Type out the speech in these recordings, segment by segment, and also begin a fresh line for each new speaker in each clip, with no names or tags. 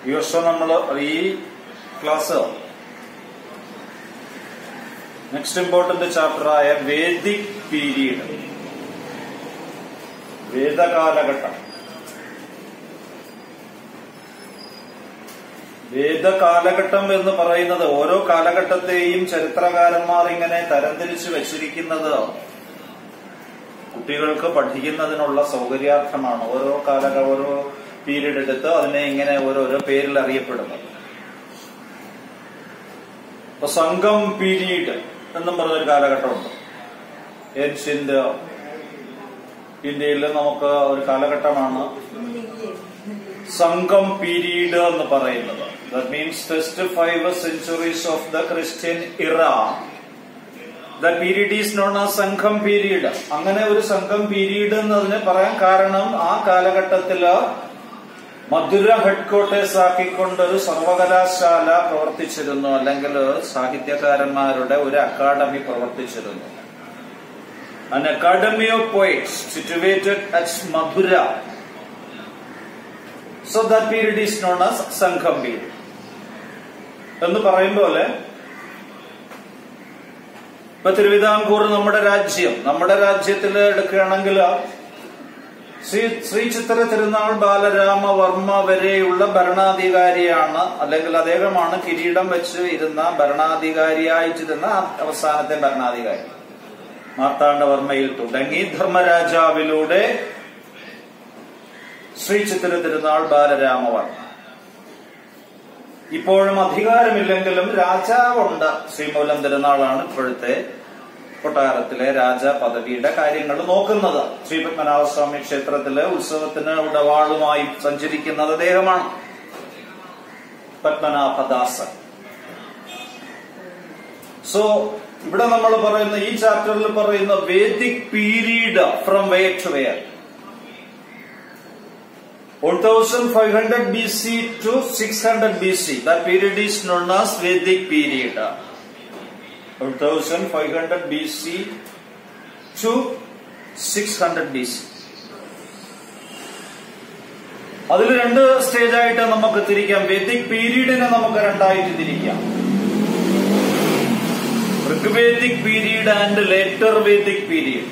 ഈ വർഷം നമ്മൾ ഈ ക്ലാസ് നെക്സ്റ്റ് ഇമ്പോർട്ടന്റ് ചാപ്റ്ററായ വേദിക് പീരീഡ് വേദകാലഘട്ടം വേദകാലഘട്ടം എന്ന് പറയുന്നത് ഓരോ കാലഘട്ടത്തെയും ചരിത്രകാരന്മാർ ഇങ്ങനെ തരംതിരിച്ചു വെച്ചിരിക്കുന്നത് കുട്ടികൾക്ക് പഠിക്കുന്നതിനുള്ള സൗകര്യാർത്ഥമാണ് ഓരോ കാല ഓരോ പീരീഡ് എടുത്ത് അതിനെ ഇങ്ങനെ ഓരോരോ പേരിൽ അറിയപ്പെടുന്നത് ഇപ്പൊ സംഘം പീരീഡ് എന്നും പറഞ്ഞൊരു കാലഘട്ടമുണ്ട് ഏൻഷ്യന്റ് ഇന്ത്യയിൽ നമുക്ക് ഒരു കാലഘട്ടമാണ് സംഘം പീരീഡ് എന്ന് പറയുന്നത് that means first five centuries of the Christian era the period is known ആ സംഘം പീരീഡ് അങ്ങനെ ഒരു സംഘം പീരീഡ് എന്നതിന് പറയാൻ കാരണം ആ കാലഘട്ടത്തില് മധുര ഹെഡ്ക്വാർട്ടേഴ്സ് ആക്കിക്കൊണ്ട് ഒരു സർവകലാശാല പ്രവർത്തിച്ചിരുന്നു അല്ലെങ്കിൽ സാഹിത്യകാരന്മാരുടെ ഒരു അക്കാദമി പ്രവർത്തിച്ചിരുന്നു an academy of poets situated at Madhura. So that period is known as Sangham period. എന്ന് പറയും പോലെ ഇപ്പൊ തിരുവിതാംകൂർ നമ്മുടെ രാജ്യം നമ്മുടെ രാജ്യത്തിൽ എടുക്കുകയാണെങ്കിൽ ശ്രീ ശ്രീ ചിത്ര തിരുനാൾ ബാലരാമവർമ്മ വരെയുള്ള ഭരണാധികാരിയാണ് അല്ലെങ്കിൽ അദ്ദേഹമാണ് കിരീടം വെച്ച് ഇരുന്ന ഭരണാധികാരിയായിട്ടിരുന്ന അവസാനത്തെ ഭരണാധികാരി മാർത്താണ്ഡവർമ്മയിൽ തുടങ്ങി ധർമ്മരാജാവിലൂടെ ശ്രീ ചിത്ര തിരുനാൾ ബാലരാമവർമ്മ ഇപ്പോഴും അധികാരമില്ലെങ്കിലും രാജാവുണ്ട് ശ്രീമൂലം തിരുനാളാണ് ഇപ്പോഴത്തെ കൊട്ടാരത്തിലെ രാജ പദവിയുടെ കാര്യങ്ങൾ നോക്കുന്നത് ശ്രീ പത്മനാഭസ്വാമി ക്ഷേത്രത്തിലെ ഉത്സവത്തിന് ഉടവാളുമായി സഞ്ചരിക്കുന്നത് അദ്ദേഹമാണ് പത്മനാഭദാസൻ സോ ഇവിടെ നമ്മൾ പറയുന്ന ഈ ചാപ്റ്ററിൽ പറയുന്ന vedic period from where to where 1500 BC to 600 BC. That period is known as Vedic period. 1500 BC to 600 BC. അതിൽ രണ്ട് സ്റ്റേജ് ആയിട്ട് നമുക്ക് തിരിക്കാം വേദിക് പീരീഡിനെ നമുക്ക് രണ്ടായിട്ട് തിരിക്കാം Rigvedic period and later Vedic period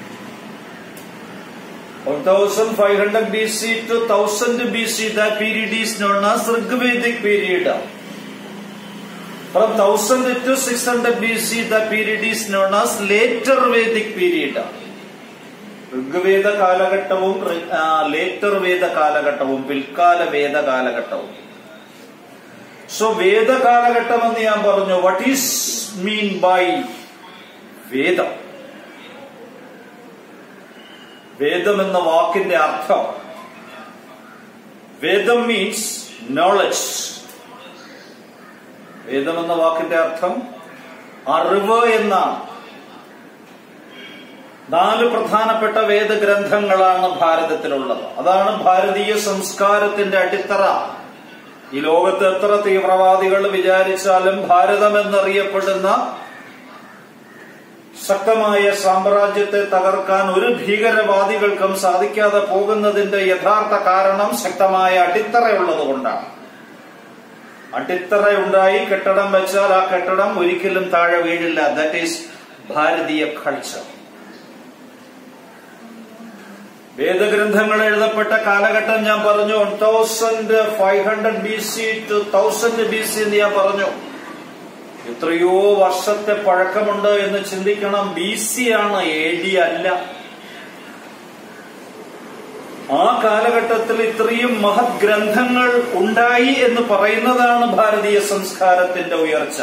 1500 BC to 1000 BC, that period is known as Rigvedic period. From 1000 to 600 BC, the period is known as later Vedic period. Rigveda കാലഘട്ടവും later വേദ കാലഘട്ടവും പിൽക്കാല വേദ കാലഘട്ടവും സോ വേദ കാലഘട്ടം എന്ന് ഞാൻ പറഞ്ഞു വാട്ട് ഈസ് മീൻ ബൈ വേദം വേദം എന്ന വാക്കിന്റെ അർത്ഥം വേദം മീൻസ് നോളജ് വേദം എന്ന വാക്കിന്റെ അർത്ഥം അറിവ് എന്നാണ് നാല് പ്രധാനപ്പെട്ട വേദഗ്രന്ഥങ്ങളാണ് ഭാരതത്തിലുള്ളത് അതാണ് ഭാരതീയ സംസ്കാരത്തിന്റെ അടിത്തറ ഈ ലോകത്ത് എത്ര തീവ്രവാദികൾ വിചാരിച്ചാലും ഭാരതം എന്നറിയപ്പെടുന്ന ശക്തമായ സാമ്രാജ്യത്തെ തകർക്കാൻ ഒരു ഭീകരവാദികൾക്കും സാധിക്കാതെ പോകുന്നതിന്റെ യഥാർത്ഥ കാരണം ശക്തമായ അടിത്തറയുള്ളത് കൊണ്ടാണ് അടിത്തറ ഉണ്ടായി കെട്ടിടം വെച്ചാൽ ആ കെട്ടിടം ഒരിക്കലും താഴെ വീഴില്ല ദാറ്റ് ഈസ് ഭാരതീയ കൾച്ചർ വേദഗ്രന്ഥങ്ങൾ എഴുതപ്പെട്ട കാലഘട്ടം ഞാൻ പറഞ്ഞു one thousand five hundred B C two thousand B C എന്ന് ഞാൻ പറഞ്ഞു എത്രയോ വർഷത്തെ പഴക്കമുണ്ട് എന്ന് ചിന്തിക്കണം ബി സി ആണ് എ ഡി അല്ല ആ കാലഘട്ടത്തിൽ ഇത്രയും മഹത് ഗ്രന്ഥങ്ങൾ ഉണ്ടായി എന്ന് പറയുന്നതാണ് ഭാരതീയ സംസ്കാരത്തിന്റെ ഉയർച്ച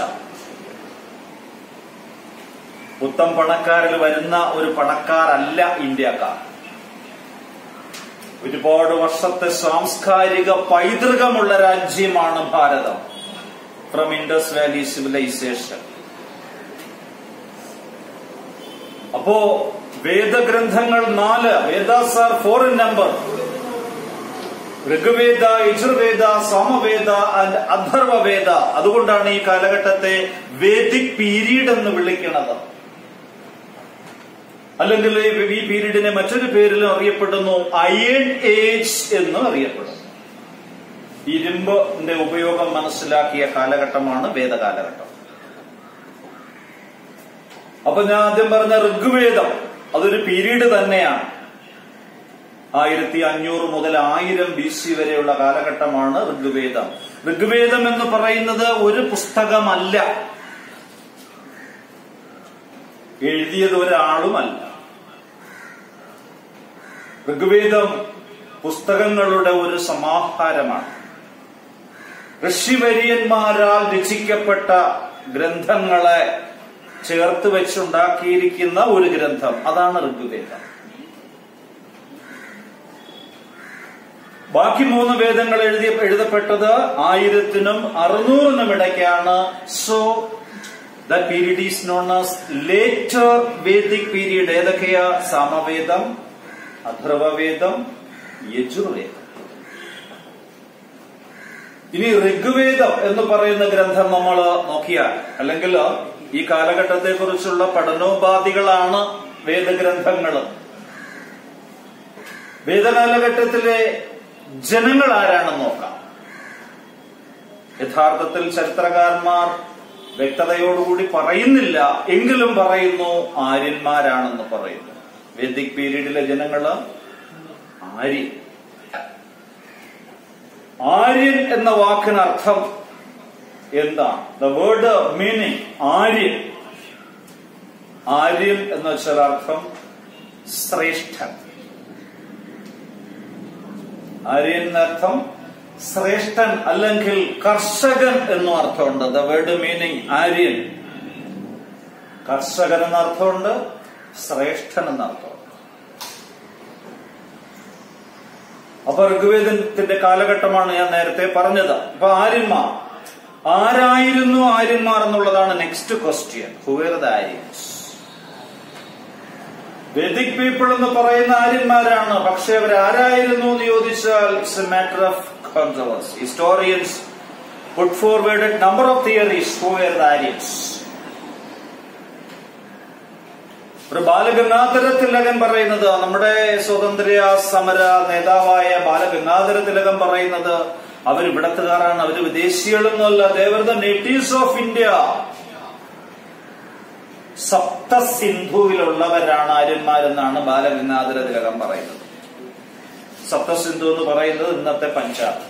പുത്തം പണക്കാരിൽ വരുന്ന ഒരു പണക്കാരല്ല ഇന്ത്യക്കാർ ഒരുപാട് വർഷത്തെ സാംസ്കാരിക പൈതൃകമുള്ള രാജ്യമാണ് ഭാരതം ഫ്രം ഇൻഡസ് വാലി സിവിലൈസേഷൻ അപ്പോ വേദഗ്രന്ഥങ്ങൾ നാല് Vedas are four in number Rigveda Yajurveda Samaveda and Atharvaveda അതുകൊണ്ടാണ് ഈ കാലഘട്ടത്തെ വേദിക് പീരീഡ് എന്ന് വിളിക്കുന്നത് അല്ലെങ്കിൽ ഈ പീരീഡിനെ മറ്റൊരു പേരിലും അറിയപ്പെടുന്നു അയൺ ഏജ് എന്നും അറിയപ്പെടുന്നു ഇരുമ്പിന്റെ ഉപയോഗം മനസ്സിലാക്കിയ കാലഘട്ടമാണ് വേദകാലഘട്ടം അപ്പൊ ഞാൻ ആദ്യം പറഞ്ഞ ഋഗ്വേദം അതൊരു പീരീഡ് തന്നെയാണ് ആയിരത്തി അഞ്ഞൂറ് മുതൽ ആയിരം ബി സി വരെയുള്ള കാലഘട്ടമാണ് ഋഗ്വേദം ഋഗ്വേദം എന്ന് പറയുന്നത് ഒരു പുസ്തകമല്ല എഴുതിയത് ഒരാളുമല്ല ഋഗ്വേദം പുസ്തകങ്ങളുടെ ഒരു സമാഹാരമാണ് ഋഷിവര്യന്മാരാൽ രചിക്കപ്പെട്ട ഗ്രന്ഥങ്ങളെ ചേർത്ത് വെച്ചുണ്ടാക്കിയിരിക്കുന്ന ഒരു ഗ്രന്ഥം അതാണ് ഋഗ്വേദം ബാക്കി മൂന്ന് വേദങ്ങൾ എഴുതി എഴുതപ്പെട്ടത് ആയിരത്തിനും അറുന്നൂറിനും ഇടയ്ക്കാണ് so the period is known as later Vedic period ഏതൊക്കെയാ സാമവേദം അഥർവവേദം യജുർവേദം ഇനി ഋഗ്വേദം എന്ന് പറയുന്ന ഗ്രന്ഥം നമ്മൾ നോക്കിയാൽ അല്ലെങ്കിൽ ഈ കാലഘട്ടത്തെ കുറിച്ചുള്ള പഠനോപാധികളാണ് വേദഗ്രന്ഥങ്ങൾ വേദകാലഘട്ടത്തിലെ ജനങ്ങൾ ആരാണെന്ന് നോക്കാം യഥാർത്ഥത്തിൽ ചരിത്രകാരന്മാർ വ്യക്തതയോടുകൂടി പറയുന്നില്ല എങ്കിലും പറയുന്നു ആര്യന്മാരാണെന്ന് പറയുന്നു വേദിക് പീരീഡിലെ ജനങ്ങള് ആര്യൻ ആര്യൻ എന്ന വാക്കിന് അർത്ഥം എന്താണ് the word meaning Aryan Aryan എന്ന് വെച്ചാൽ അർത്ഥം ശ്രേഷ്ഠൻ ആര്യൻ എന്നർത്ഥം ശ്രേഷ്ഠൻ അല്ലെങ്കിൽ കർഷകൻ എന്നും അർത്ഥമുണ്ട് ദ വേർഡ് മീനിങ് ആര്യൻ കർഷകൻ എന്ന അർത്ഥമുണ്ട് ശ്രേഷ്ഠൻ എന്ന അർത്ഥമുണ്ട് അപ്പൊ ഋഗ്വേദത്തിന്റെ കാലഘട്ടമാണ് ഞാൻ നേരത്തെ പറഞ്ഞത് അപ്പൊ ആര്യന്മാർ ആരായിരുന്നു ആര്യന്മാർ എന്നുള്ളതാണ് next question who were the Aryans Vedic people എന്ന് പറയുന്ന ആര്യന്മാരാണ് പക്ഷെ അവർ ആരായിരുന്നു എന്ന് ചോദിച്ചാൽ it's a matter of controversy historians put forward number of theories who were the Aryans ഒരു ബാലഗംഗാധര തിലകൻ പറയുന്നത് നമ്മുടെ സ്വാതന്ത്ര്യ സമര നേതാവായ ബാലഗംഗാധര തിലകൻ പറയുന്നത് അവർ ഇവിടത്തുകാരാണ് അവർ വിദേശികളൊന്നുമല്ല they were the natives of India സപ്തസിന്ധുവിലുള്ളവരാണ് ആര്യന്മാരെന്നാണ് ബാലഗംഗാധര തിലകം പറയുന്നത് സപ്തസിന്ധു എന്ന് പറയുന്നത് ഇന്നത്തെ പഞ്ചാബ്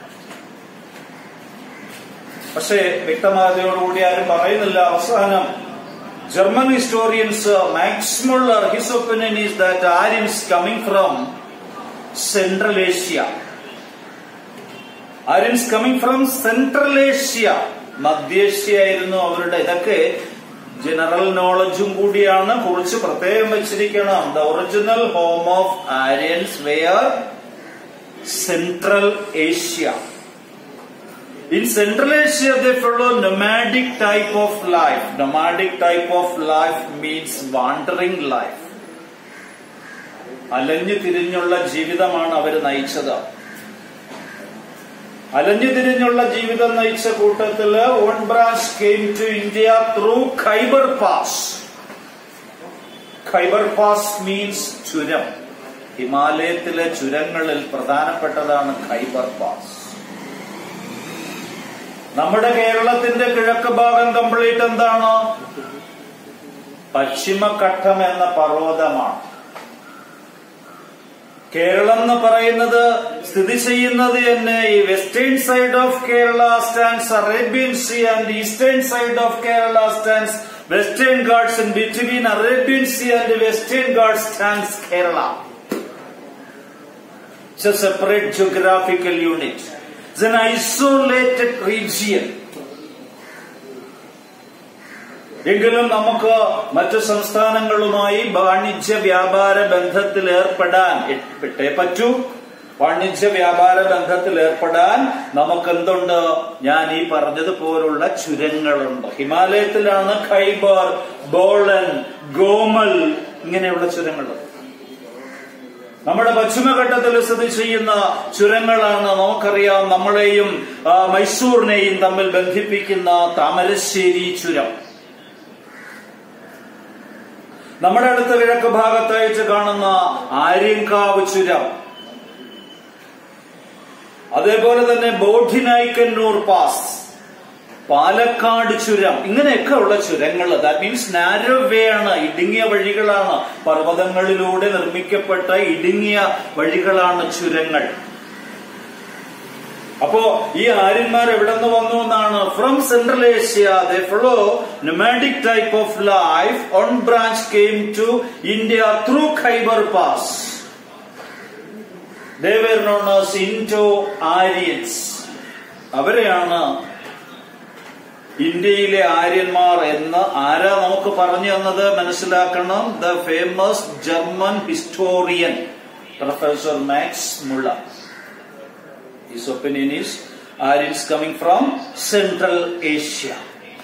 പക്ഷേ വ്യക്തമായതയോടുകൂടി ആരും പറയുന്നില്ല അവസാനം German historians, uh, Max Muller, his opinion is that Aryans coming from Central Asia. Aryans coming from Central Asia. മധ്യേഷ്യ ആയിരുന്നു അവരുടെ ഇതൊക്കെ ജനറൽ നോളജും കൂടിയാണ് കുറിച്ച് പ്രത്യേകം വെച്ചിരിക്കണം the original home of Aryans were central Asia In Central Asia, they follow nomadic type of life. Nomadic type of life means wandering life. അലഞ്ഞു തിരിഞ്ഞുള്ള ജീവിതമാണ് അവർ നയിച്ചത് അലഞ്ഞു തിരിഞ്ഞുള്ള ജീവിതം നയിച്ച കൂട്ടത്തില് one branch came to India through Khyber pass Khyber pass means ചുരം ഹിമാലയത്തിലെ ചുരങ്ങളിൽ പ്രധാനപ്പെട്ടതാണ് ഖൈബർ പാസ് നമ്മുടെ കേരളത്തിന്റെ കിഴക്ക് ഭാഗം കംപ്ലീറ്റ് എന്താണ് പശ്ചിമഘട്ടം എന്ന പർവ്വതമാണ് കേരളം എന്ന് പറയുന്നത് സ്ഥിതി ചെയ്യുന്നത് തന്നെ ഈ western side of Kerala stands Arabian sea and eastern side of Kerala stands western ghats in between Arabian sea and western ഗാർഡ് stands Kerala It's a separate geographical unit. It's an isolated region. എങ്കിലും നമുക്ക് മറ്റു സംസ്ഥാനങ്ങളുമായി വാണിജ്യ വ്യാപാര ബന്ധത്തിൽ ഏർപ്പെടാൻ ഇട്ടേ പറ്റൂ വാണിജ്യ വ്യാപാര ബന്ധത്തിൽ ഏർപ്പെടാൻ നമുക്ക് എന്തുണ്ട് ഞാൻ ഈ പറഞ്ഞതുപോലുള്ള ചുരങ്ങളുണ്ട് ഹിമാലയത്തിലാണ് ഖൈബർ ബോളൻ ഗോമൽ ഇങ്ങനെയുള്ള ചുരങ്ങളുണ്ട് നമ്മുടെ പശ്ചിമഘട്ടത്തിൽ സ്ഥിതി ചെയ്യുന്ന ചുരങ്ങളാണ് നമുക്കറിയാം നമ്മളെയും ആ, മൈസൂറിനെയും തമ്മിൽ ബന്ധിപ്പിക്കുന്ന താമരശ്ശേരി ചുരം നമ്മുടെ അടുത്ത കിഴക്ക് ഭാഗത്തായിട്ട് കാണുന്ന ആര്യങ്കാവ് ചുരം അതേപോലെ തന്നെ ബോധിനായ്ക്കന്നൂർ പാസ് പാലക്കാട് ചുരം ഇങ്ങനെയൊക്കെ ഉള്ള ചുരങ്ങൾ ദാറ്റ് മീൻസ് നാരോ വേ ആണ് ഇടുങ്ങിയ വഴികളാണ് പർവ്വതങ്ങളിലൂടെ നിർമ്മിക്കപ്പെട്ട ഇടുങ്ങിയ വഴികളാണ് ചുരങ്ങൾ അപ്പോ ഈ ആര്യന്മാർ എവിടെ നിന്ന് വന്നു എന്നാണ് from central Asia they follow nomadic type of life one branch came to India through Khyber pass they were known as Indo Aryans അവരെയാണ് ഇന്ത്യയിലെ ആര്യന്മാർ എന്ന് ആരാ നമുക്ക് പറഞ്ഞു തന്നത് മനസ്സിലാക്കണം the famous German historian professor Max Muller His opinion is Aryans coming from Central Asia.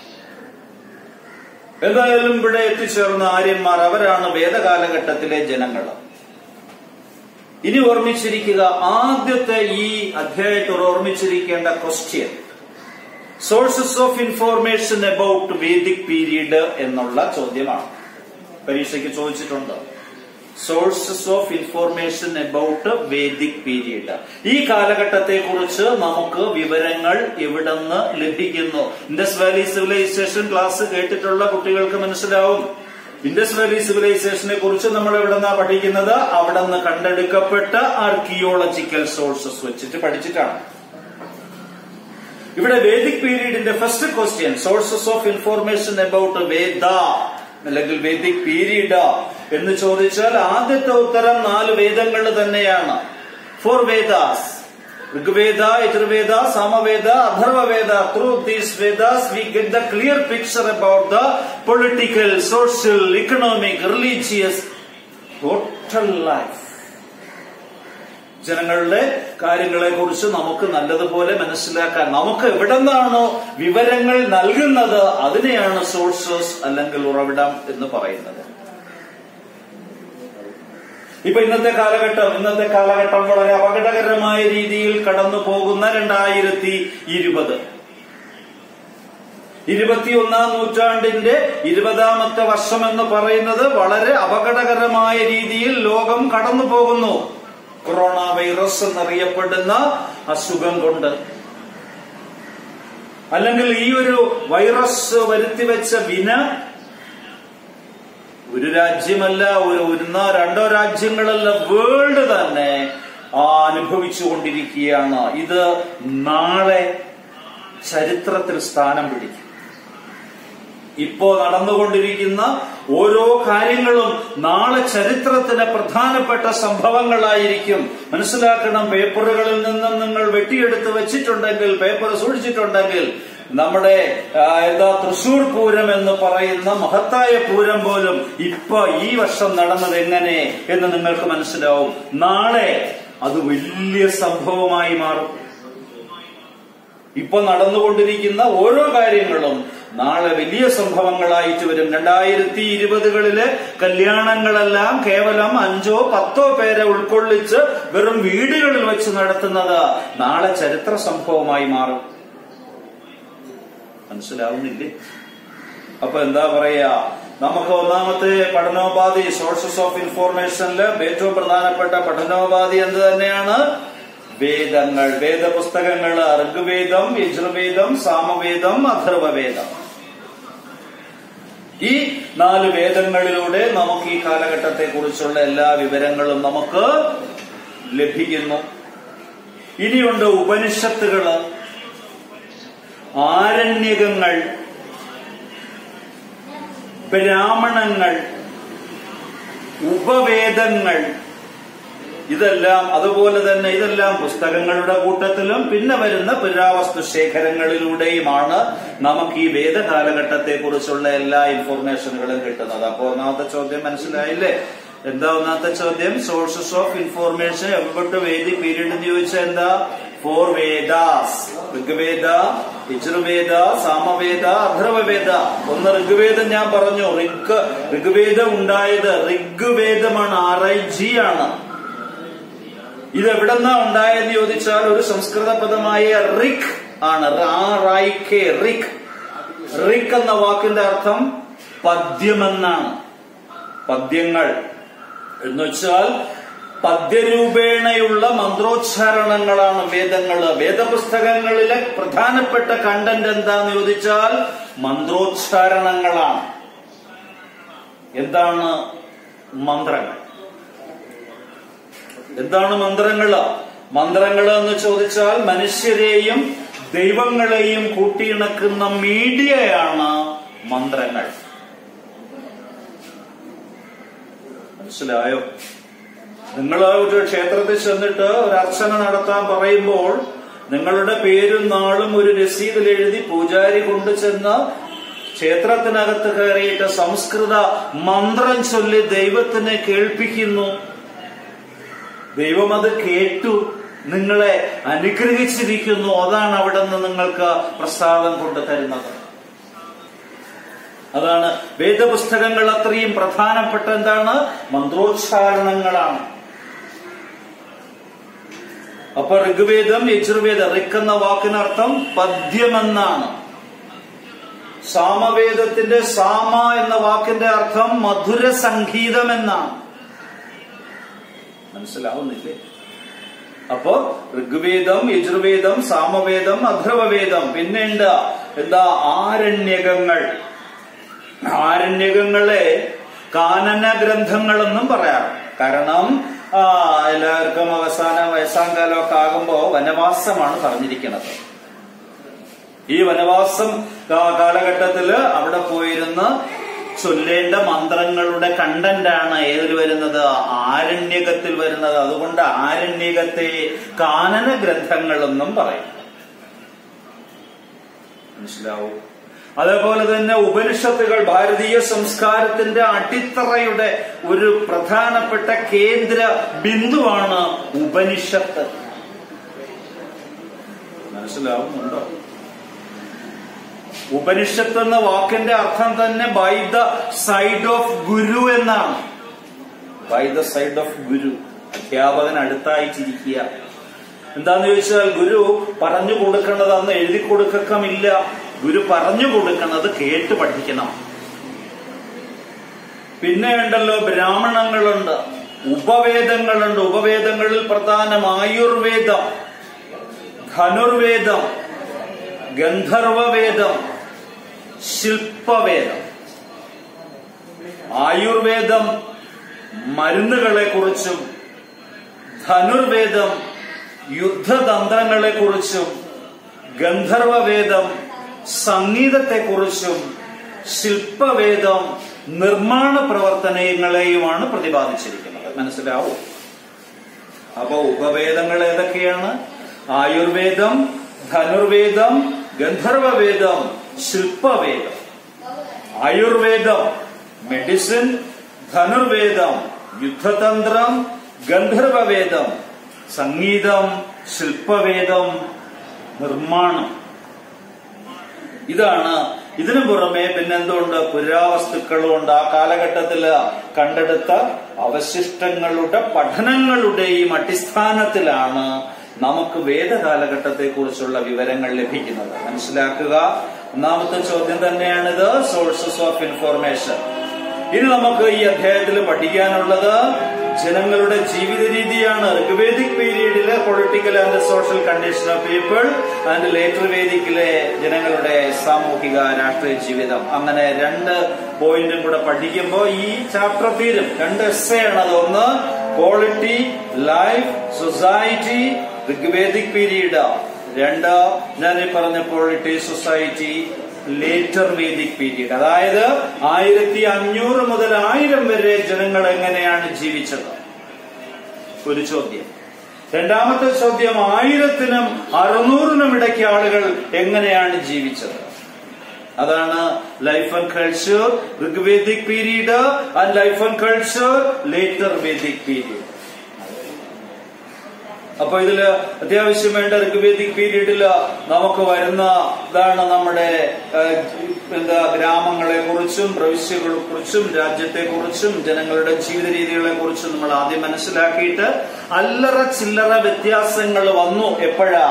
എന്തായാലും ഇവിടെ എത്തിച്ചേർന്ന ആര്യന്മാർ അവരാണ് വേദകാലഘട്ടത്തിലെ ജനങ്ങൾ ഇനി ഓർമ്മിച്ചിരിക്കുക ആദ്യത്തെ ഈ അധ്യായത്തോട് ഓർമ്മിച്ചിരിക്കേണ്ട question sources of information about Vedic period എന്നുള്ള ചോദ്യമാണ് പരീക്ഷയ്ക്ക് ചോദിച്ചിട്ടുണ്ട് sources of information about Vedic period ഈ കാലഘട്ടത്തെ കുറിച്ച് നമുക്ക് വിവരങ്ങൾ എവിടെന്ന് ലഭിക്കുന്നു ഇൻഡസ് വാലി സിവിലൈസേഷൻ ക്ലാസ് കേട്ടിട്ടുള്ള കുട്ടികൾക്ക് മനസ്സിലാവും ഇൻഡസ് വാലി സിവിലൈസേഷനെ കുറിച്ച് നമ്മൾ എവിടെന്നാ പഠിക്കുന്നത് അവിടെ നിന്ന് കണ്ടെടുക്കപ്പെട്ട ആർക്കിയോളജിക്കൽ സോഴ്സസ് വെച്ചിട്ട് പഠിച്ചിട്ടാണ് ഇവിടെ വേദിക് പീരീഡിന്റെ first question sources of information about Veda അല്ലെങ്കിൽ വേദിക് പീരീഡ് എന്ന് ചോദിച്ചാൽ ആദ്യത്തെ ഉത്തരം നാല് വേദങ്ങൾ തന്നെയാണ് four Vedas Rigveda Yajurveda Samaveda Atharvaveda through these Vedas we get the clear picture about the political social economic religious total life ജനങ്ങളുടെ കാര്യങ്ങളെ കുറിച്ച് നമുക്ക് നല്ലതുപോലെ മനസ്സിലാക്കാൻ നമുക്ക് എവിടെ നിന്നാണോ വിവരങ്ങൾ നൽകുന്നത് അതിനെയാണ് സോഴ്സസ് അല്ലെങ്കിൽ ഉറവിടം എന്ന് പറയുന്നത് ഇപ്പൊ ഇന്നത്തെ കാലഘട്ടം ഇന്നത്തെ കാലഘട്ടം വളരെ അപകടകരമായ രീതിയിൽ കടന്നു പോകുന്ന രണ്ടായിരത്തി ഇരുപത് ഇരുപത്തിയൊന്നാം നൂറ്റാണ്ടിന്റെ ഇരുപതാമത്തെ വർഷം എന്ന് പറയുന്നത് വളരെ അപകടകരമായ രീതിയിൽ ലോകം കടന്നു പോകുന്നു കൊറോണ വൈറസ് എന്നറിയപ്പെടുന്ന അസുഖം കൊണ്ട് അല്ലെങ്കിൽ ഈ ഒരു വൈറസ് വരുത്തിവെച്ച വിന ഒരു രാജ്യമല്ല ഒരു ഒന്നോ രണ്ടോ രാജ്യങ്ങളല്ല വേൾഡ് തന്നെ അനുഭവിച്ചുകൊണ്ടിരിക്കുകയാണ് ഇത് നാളെ ചരിത്രത്തിൽ സ്ഥാനം പിടിക്കും ഇപ്പോ നടന്നുകൊണ്ടിരിക്കുന്ന ഓരോ കാര്യങ്ങളും നാളെ ചരിത്രത്തിലെ പ്രധാനപ്പെട്ട സംഭവങ്ങളായിരിക്കും മനസ്സിലാക്കണം പേപ്പറുകളിൽ നിന്നും നിങ്ങൾ വെട്ടിയെടുത്ത് വെച്ചിട്ടുണ്ടെങ്കിൽ പേപ്പർ സൂക്ഷിച്ചിട്ടുണ്ടെങ്കിൽ നമ്മുടെ എന്താ തൃശൂർ പൂരം എന്ന് പറയുന്ന മഹത്തായ പൂരം പോലും ഇപ്പൊ ഈ വർഷം നടന്നത് എങ്ങനെ എന്ന് നിങ്ങൾക്ക് മനസ്സിലാവും നാളെ അത് വലിയ സംഭവമായി മാറും ഇപ്പൊ നടന്നുകൊണ്ടിരിക്കുന്ന ഓരോ കാര്യങ്ങളും നാളെ വലിയ സംഭവങ്ങളായിട്ട് വരും രണ്ടായിരത്തി ഇരുപതുകളിലെ കല്യാണങ്ങളെല്ലാം കേവലം അഞ്ചോ പത്തോ പേരെ ഉൾക്കൊള്ളിച്ച് വെറും വീടുകളിൽ വെച്ച് നടത്തുന്നത് നാളെ ചരിത്ര സംഭവമായി മാറും മനസ്സിലാവുന്നില്ലേ അപ്പൊ എന്താ പറയാ നമുക്ക് ഒന്നാമത്തെ പഠനോപാധി സോഴ്സസ് ഓഫ് ഇൻഫോർമേഷനില് ഏറ്റവും പ്രധാനപ്പെട്ട പഠനോപാധി എന്ത് തന്നെയാണ് വേദങ്ങൾ വേദപുസ്തകങ്ങൾ ഋഗ്വേദം യജുർവേദം സാമവേദം അഥർവവേദം ഈ നാല് വേദങ്ങളിലൂടെ നമുക്ക് ഈ കാലഘട്ടത്തെ കുറിച്ചുള്ള എല്ലാ വിവരങ്ങളും നമുക്ക് ലഭിക്കുന്നു ഇനിയുണ്ട് ഉപനിഷത്തുകള് ആരണ്യകങ്ങൾ ബ്രാഹ്മണങ്ങൾ ഉപവേദങ്ങൾ ഇതെല്ലാം അതുപോലെ തന്നെ ഇതെല്ലാം പുസ്തകങ്ങളുടെ കൂട്ടത്തിലും പിന്നെ വരുന്ന പുരാവസ്തു ശേഖരങ്ങളിലൂടെയുമാണ് നമുക്ക് ഈ വേദകാലഘട്ടത്തെ കുറിച്ചുള്ള എല്ലാ ഇൻഫോർമേഷനുകളും കിട്ടുന്നത് അപ്പൊ ഒന്നാമത്തെ ചോദ്യം മനസ്സിലായില്ലേ എന്താ ഒന്നാമത്തെ ചോദ്യം സോഴ്സസ് ഓഫ് ഇൻഫോർമേഷൻ എവിടെ വേദി പീരീഡ് എന്ന് ചോദിച്ചാൽ എന്താ ഫോർ വേദാസ് ഋഗ്വേദ യജുർവേദ സാമവേദ അഥർവവേദ ഒന്ന് ഋഗ്വേദം ഞാൻ പറഞ്ഞു ഋഗ് ഋഗ്വേദം ഉണ്ടായത് ഋഗ്വേദമാണ് ആർ ഐ ജി ആണ് ഇത് എവിടെന്നാ ഉണ്ടായെന്ന് ചോദിച്ചാൽ ഒരു സംസ്കൃത പദമായ റിക് ആണ് റിക് റിക് എന്ന വാക്കിന്റെ അർത്ഥം പദ്യമെന്നാണ് പദ്യങ്ങൾ എന്ന് വെച്ചാൽ പദ്യരൂപേണയുള്ള മന്ത്രോച്ചാരണങ്ങളാണ് വേദങ്ങള് വേദപുസ്തകങ്ങളിലെ പ്രധാനപ്പെട്ട കണ്ടന്റ് എന്താന്ന് ചോദിച്ചാൽ മന്ത്രോച്ചാരണങ്ങളാണ് എന്താണ് മന്ത്രങ്ങൾ എന്താണ് മന്ത്രങ്ങള് മന്ത്രങ്ങള് എന്ന് ചോദിച്ചാൽ മനുഷ്യരെയും ദൈവങ്ങളെയും കൂട്ടിയിണക്കുന്ന മീഡിയയാണ് മന്ത്രങ്ങൾ മനസ്സിലായോ നിങ്ങൾ ഒരു ക്ഷേത്രത്തിൽ ചെന്നിട്ട് ഒരു അർച്ചന നടത്താൻ പറയുമ്പോൾ നിങ്ങളുടെ പേരും നാളും ഒരു രസീതിൽ എഴുതി പൂജാരി കൊണ്ടു ചെന്ന് ക്ഷേത്രത്തിനകത്ത് കയറിയിട്ട് സംസ്കൃത മന്ത്രം ചൊല്ലി ദൈവത്തിനെ കേൾപ്പിക്കുന്നു ദൈവം അത് കേട്ടു നിങ്ങളെ അനുഗ്രഹിച്ചിരിക്കുന്നു അതാണ് അവിടെ നിന്ന് നിങ്ങൾക്ക് പ്രസാദം കൊണ്ടു തരുന്നത് അതാണ് വേദപുസ്തകങ്ങൾ അത്രയും പ്രധാനപ്പെട്ട എന്താണ് മന്ത്രോച്ചാരണങ്ങളാണ് അപ്പൊ ഋഗ്വേദം യജുർവേദം ഋക്ക് എന്ന വാക്കിനർത്ഥം പദ്യമെന്നാണ് സാമവേദത്തിന്റെ സാമ എന്ന വാക്കിന്റെ അർത്ഥം മധുര സംഗീതം എന്നാണ് മനസ്സിലാവുന്നില്ലേ അപ്പോ ഋഗ്വേദം യജുർവേദം സാമവേദം അഥർവവേദം പിന്നെയുണ്ട് എന്താ ആരണ്യകങ്ങൾ ആരണ്യകങ്ങളെ കാനന ഗ്രന്ഥങ്ങളെന്നും പറയാം കാരണം ആ, എല്ലാവർക്കും അവസാന വയസ്സാം കാലമൊക്കെ ആകുമ്പോ വനവാസമാണ് പറഞ്ഞിരിക്കുന്നത് ഈ വനവാസം കാ- കാലഘട്ടത്തില് അവിടെ പോയിരുന്ന് ചൊല്ലേണ്ട മന്ത്രങ്ങളുടെ കണ്ടന്റാണ് ഏതിൽ വരുന്നത് ആരണ്യകത്തിൽ വരുന്നത് അതുകൊണ്ട് ആരണ്യകത്തെ കാനന ഗ്രന്ഥങ്ങളെന്നും പറയും മനസ്സിലാവും അതേപോലെ തന്നെ ഉപനിഷത്തുകൾ ഭാരതീയ സംസ്കാരത്തിന്റെ അടിത്തറയുടെ ഒരു പ്രധാനപ്പെട്ട കേന്ദ്ര ബിന്ദുവാണ് ഉപനിഷത്ത് മനസ്സിലാവുന്നുണ്ടോ ഉപനിഷത്ത് എന്ന വാക്കിന്റെ അർത്ഥം തന്നെ by the side of guru എന്നാണ് by the side of guru അധ്യാപകൻ അടുത്തായിട്ടിരിക്കുക എന്താന്ന് ചോദിച്ചാൽ ഗുരു പറഞ്ഞു കൊടുക്കേണ്ടത് അന്ന് എഴുതി കൊടുക്കമില്ല ഗുരു പറഞ്ഞു കൊടുക്കുന്നത് കേട്ട് പഠിക്കണം പിന്നെ ഉണ്ടല്ലോ ബ്രാഹ്മണങ്ങളുണ്ട് ഉപവേദങ്ങളുണ്ട് ഉപവേദങ്ങളിൽ പ്രധാനം ആയുർവേദം ധനുർവേദം ഗന്ധർവവേദം ശില്പവേദം ആയുർവേദം മരുന്നുകളെ കുറിച്ചും ധനുർവേദം യുദ്ധതന്ത്രങ്ങളെ കുറിച്ചും ഗന്ധർവവേദം സംഗീതത്തെക്കുറിച്ചും ശില്പവേദം നിർമ്മാണ പ്രവർത്തനങ്ങളെയുമാണ് പ്രതിപാദിച്ചിരിക്കുന്നത് മനസ്സിലാവും അപ്പൊ ഉപവേദങ്ങൾ ഏതൊക്കെയാണ് ആയുർവേദം ധനുർവേദം ഗന്ധർവവേദം ശില്പവേദം ആയുർവേദം മെഡിസിൻ ധനുർവേദം യുദ്ധതന്ത്രം ഗന്ധർവവേദം സംഗീതം ശില്പവേദം നിർമ്മാണം ഇതാണ് ഇതിനു പുറമെ പിന്നെന്തുണ്ട് പുരാവസ്തുക്കളും ഉണ്ട് ആ കാലഘട്ടത്തില് കണ്ടെടുത്ത അവശിഷ്ടങ്ങളുടെ പഠനങ്ങളുടെയും അടിസ്ഥാനത്തിലാണ് നമുക്ക് വേദകാലഘട്ടത്തെ കുറിച്ചുള്ള വിവരങ്ങൾ ലഭിക്കുന്നത് മനസ്സിലാക്കുക ഒന്നാമത്തെ ചോദ്യം തന്നെയാണിത് സോഴ്സസ് ഓഫ് ഇൻഫോർമേഷൻ ഇനി നമുക്ക് ഈ അധ്യായത്തിൽ പഠിക്കാനുള്ളത് ജനങ്ങളുടെ ജീവിത രീതിയാണ് ഋഗ്വേദിക് പീരീഡിലെ political and social condition of people and later വേദിക്കിലെ ജനങ്ങളുടെ സാമൂഹിക രാഷ്ട്രീയ ജീവിതം അങ്ങനെ രണ്ട് പോയിന്റും കൂടെ പഠിക്കുമ്പോൾ ഈ ചാപ്റ്റർ തീരും രണ്ട് എസ് ആണ് അത് ഒന്ന് quality life society Rigvedic period രണ്ട് ഞാൻ ഈ പറഞ്ഞ quality society later Vedic period അതായത് ആയിരത്തി അഞ്ഞൂറ് മുതൽ ആയിരം വരെ ജനങ്ങൾ എങ്ങനെയാണ് ജീവിച്ചത് ഒരു ചോദ്യം രണ്ടാമത്തെ ചോദ്യം ആയിരത്തിനും അറുന്നൂറിനും ഇടയ്ക്ക് ആളുകൾ എങ്ങനെയാണ് ജീവിച്ചത് അതാണ് life and culture Rigvedic period and life and culture later Vedic period അപ്പൊ ഇതില് അത്യാവശ്യം വേണ്ട ഋഗ്വേദിക് പീരീഡില് നമുക്ക് വരുന്ന ഇതാണ് നമ്മുടെ ഏഹ്, എന്താ ഗ്രാമങ്ങളെ കുറിച്ചും പ്രവിശ്യകളെ കുറിച്ചും രാജ്യത്തെ കുറിച്ചും ജനങ്ങളുടെ ജീവിത രീതികളെ കുറിച്ചും നമ്മൾ ആദ്യം മനസ്സിലാക്കിയിട്ട് അല്ലറ ചില്ലറ വ്യത്യാസങ്ങൾ വന്നു എപ്പോഴാ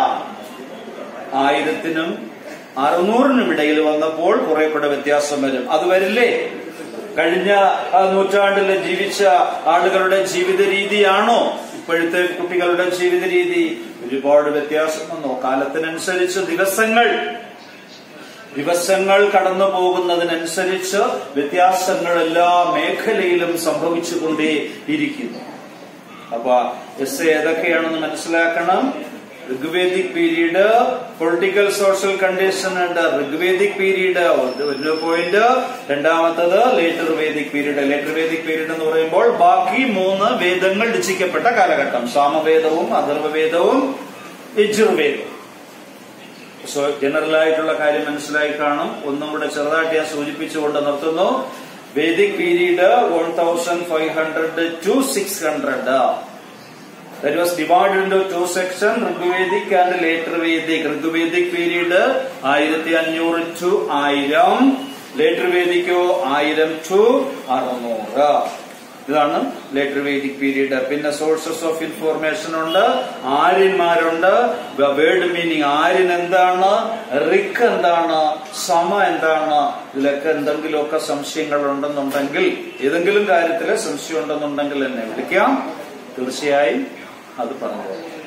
ആയിരത്തിനും അറുന്നൂറിനും ഇടയിൽ വന്നപ്പോൾ കുറെ കൂടെ വ്യത്യാസം വരും അത് വരില്ലേ കഴിഞ്ഞ ആ, നൂറ്റാണ്ടിൽ ജീവിച്ച ആളുകളുടെ ജീവിത രീതിയാണോ ഇപ്പോഴത്തെ കുട്ടികളുടെ ജീവിത രീതി ഒരുപാട് വ്യത്യാസം വന്നു കാലത്തിനനുസരിച്ച് ദിവസങ്ങൾ ദിവസങ്ങൾ കടന്നു പോകുന്നതിനനുസരിച്ച് വ്യത്യാസങ്ങൾ എല്ലാ മേഖലയിലും സംഭവിച്ചുകൊണ്ടേ ഇരിക്കുന്നു അപ്പൊ എസ് ഏതൊക്കെയാണെന്ന് മനസ്സിലാക്കണം Rigvedic period political social condition ഉണ്ട് ഋഗ്വേദിക് പീരീഡ് ഒരു പോയിന്റ് രണ്ടാമത്തത് later Vedic period later Vedic period എന്ന് പറയുമ്പോൾ ബാക്കി മൂന്ന് വേദങ്ങൾ രചിക്കപ്പെട്ട കാലഘട്ടം സാമവേദവും അഥർവവേദവും യജുർവേദവും സോ ജനറൽ ആയിട്ടുള്ള കാര്യം മനസ്സിലായി കാണും ഒന്നും കൂടെ ചെറുതായിട്ട് ഞാൻ സൂചിപ്പിച്ചുകൊണ്ട് നിർത്തുന്നു Vedic period one thousand five hundred to six hundred That was divided into two sections, Rigvedic and later Vedic. Rigvedic period ആയിരത്തി അഞ്ഞൂറ് ടു ആയിരം ലേറ്റർ വേദിക്കോ ആയിരം ടു അറുന്നൂറ് ഇതാണ് ലേറ്റർ വേദിക് പീരീഡ് പിന്നെ സോഴ്സസ് ഓഫ് ഇൻഫോർമേഷൻ ഉണ്ട് ആര്യന്മാരുണ്ട് വേർഡ് മീനിങ് ആര്യൻ എന്താണ് റിക്ക് എന്താണ് സമ എന്താണ് ഇതിലൊക്കെ എന്തെങ്കിലുമൊക്കെ സംശയങ്ങൾ ഉണ്ടെന്നുണ്ടെങ്കിൽ ഏതെങ്കിലും കാര്യത്തിൽ സംശയം ഉണ്ടെന്നുണ്ടെങ്കിൽ എന്നെ വിളിക്കാം തീർച്ചയായും അത് പറഞ്ഞു